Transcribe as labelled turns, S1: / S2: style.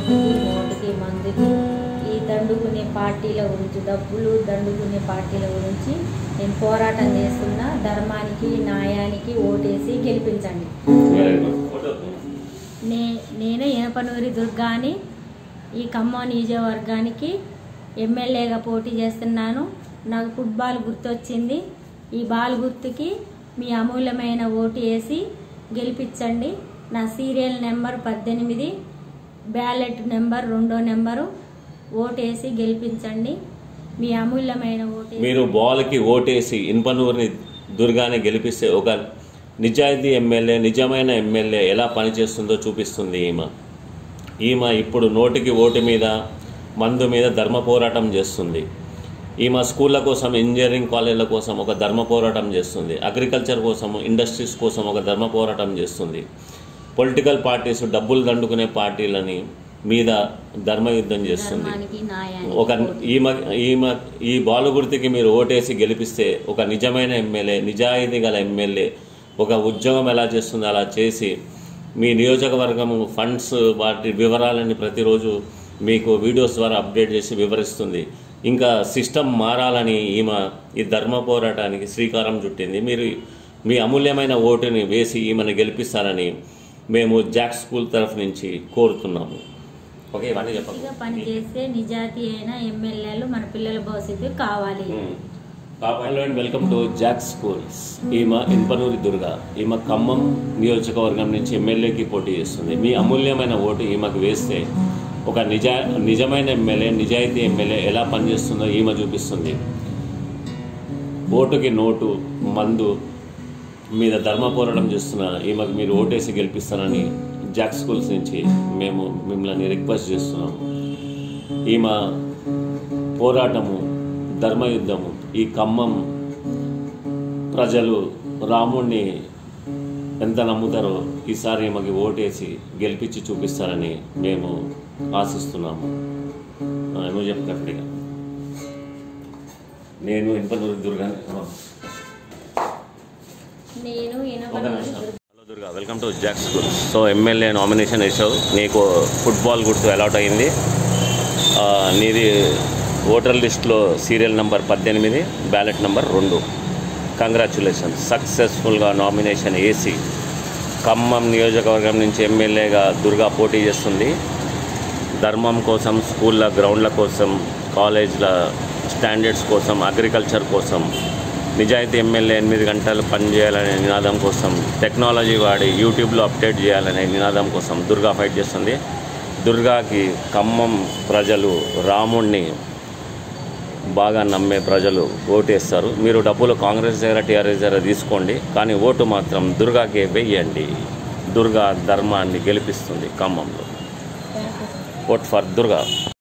S1: ఓటుకి నోటుకి మందుకి ఈ దండుకునే పార్టీల గురించి డబ్బులు దండుకునే పార్టీల గురించి నేను పోరాటం చేస్తున్నా ధర్మానికి న్యాయానికి ఓటేసి గెలిపించండి నే నేను ఏనపనూరి దుర్గాని ఈ ఖమ్మం నియోజకవర్గానికి ఎమ్మెల్యేగా పోటీ చేస్తున్నాను నాకు ఫుట్బాల్ గుర్తొచ్చింది ఈ బాల్ గుర్తుకి మీ అమూల్యమైన ఓటు వేసి గెలిపించండి నా సీరియల్ నెంబర్ పద్దెనిమిది బ్యాలెట్ నెంబర్ రెండో నెంబరు ఓటేసి గెలిపించండి మీ అమూల్యమైన ఓటు
S2: మీరు బాల్కి ఓటేసి ఇన్పనూరిని దుర్గాని గెలిపిస్తే ఒక నిజాయితీ ఎమ్మెల్యే నిజమైన ఎమ్మెల్యే ఎలా పనిచేస్తుందో చూపిస్తుంది ఈమె ఈమె ఇప్పుడు నోటికి ఓటు మీద మందు మీద ధర్మ పోరాటం చేస్తుంది ఈమె స్కూళ్ళ కోసం ఇంజనీరింగ్ కాలేజీల కోసం ఒక ధర్మ పోరాటం చేస్తుంది అగ్రికల్చర్ కోసం ఇండస్ట్రీస్ కోసం ఒక ధర్మ పోరాటం చేస్తుంది పొలిటికల్ పార్టీస్ డబ్బులు దండుకునే పార్టీలని మీద ధర్మయుద్ధం చేస్తుంది
S1: ధర్మానికి
S2: ఒక
S1: న్యాయానికి
S2: ఈమె ఈమె ఈ బాలుగుర్తికి మీరు ఓటేసి గెలిపిస్తే ఒక నిజమైన ఎమ్మెల్యే నిజాయితీ గల ఎమ్మెల్యే ఒక ఉద్యోగం ఎలా చేస్తుందో అలా చేసి మీ నియోజకవర్గం ఫండ్స్ వాటి వివరాలని ప్రతిరోజు మీకు వీడియోస్ ద్వారా అప్డేట్ చేసి వివరిస్తుంది ఇంకా సిస్టమ్ మారాలని ఈమె ఈ ధర్మ పోరాటానికి శ్రీకారం చుట్టింది మీరు మీ అమూల్యమైన ఓటుని వేసి ఈమెను గెలిపిస్తారని మేము జాక్ స్కూల్ తరఫు నుంచి కోరుతున్నాము ఓకే ఇవన్నీ చెప్పండి
S1: మంచిగా పనిచేసే నిజాతి అయిన ఎమ్మెల్యేలు మన పిల్లల భవిష్యత్తు కావాలి
S2: hello and welcome to Jack schools ఈమె ఇన్పనూరి దుర్గా ఈమె ఖమ్మం నియోజకవర్గం నుంచి ఎమ్మెల్యేకి పోటీ చేస్తుంది మీ అమూల్యమైన ఓటు ఈమెకు వేస్తే ఒక నిజా నిజమైన ఎమ్మెల్యే నిజాయితీ ఎమ్మెల్యే ఎలా పనిచేస్తుందో ఈమె చూపిస్తుంది ఓటుకి నోటు మందు మీద ధర్మ పోరాటం చేస్తున్న ఈమెకు మీరు ఓటేసి గెలిపిస్తారని జాక్ స్కూల్స్ నుంచి మేము మిమ్మల్ని రిక్వెస్ట్ చేస్తున్నాము ఈమె పోరాటము ధర్మయుద్ధము ఈ ఖమ్మం ప్రజలు రాముణ్ణి ఎంత నమ్ముతారో ఈసారి మాకు ఓటేసి గెలిపించి చూపిస్తారని మేము ఆశిస్తున్నాము ఆ, నువ్వు చెప్పు కరెక్ట్గా నేను ఇన్పనూరి దుర్గా
S1: నేను
S2: ఒక
S1: ఈనపనూరి
S2: నిమిషం. Hello Durga welcome to Jack school so MLA nomination వేసావు నీకు ఫుట్బాల్ గుర్తు అలాట్ అయింది ఆ, నీది ఓటర్ లిస్ట్లో సీరియల్ నెంబర్ పద్దెనిమిది బ్యాలెట్ నెంబర్ రెండు కంగ్రాచులేషన్ సక్సెస్ఫుల్గా నామినేషన్ వేసి ఖమ్మం నియోజకవర్గం నుంచి ఎమ్మెల్యేగా దుర్గా పోటీ చేస్తుంది ధర్మం కోసం స్కూళ్ళ గ్రౌండ్ల కోసం కాలేజ్ల స్టాండర్డ్స్ కోసం అగ్రికల్చర్ కోసం నిజాయితీ ఎమ్మెల్యే ఎనిమిది గంటలు పనిచేయాలనే నినాదం కోసం టెక్నాలజీ వాడి యూట్యూబ్లో అప్డేట్ చేయాలనే నినాదం కోసం దుర్గా ఫైట్ చేస్తుంది దుర్గాకి ఖమ్మం ప్రజలు రాముణ్ణి బాగా నమ్మే ప్రజలు ఓటేస్తారు మీరు డబ్బులు కాంగ్రెస్ దగ్గర టీఆర్ఎస్ దగ్గర తీసుకోండి కానీ ఓటు మాత్రం దుర్గాకే వెయ్యండి దుర్గా ధర్మాన్ని గెలిపిస్తుంది ఖమ్మంలో ఓట్ ఫర్ దుర్గా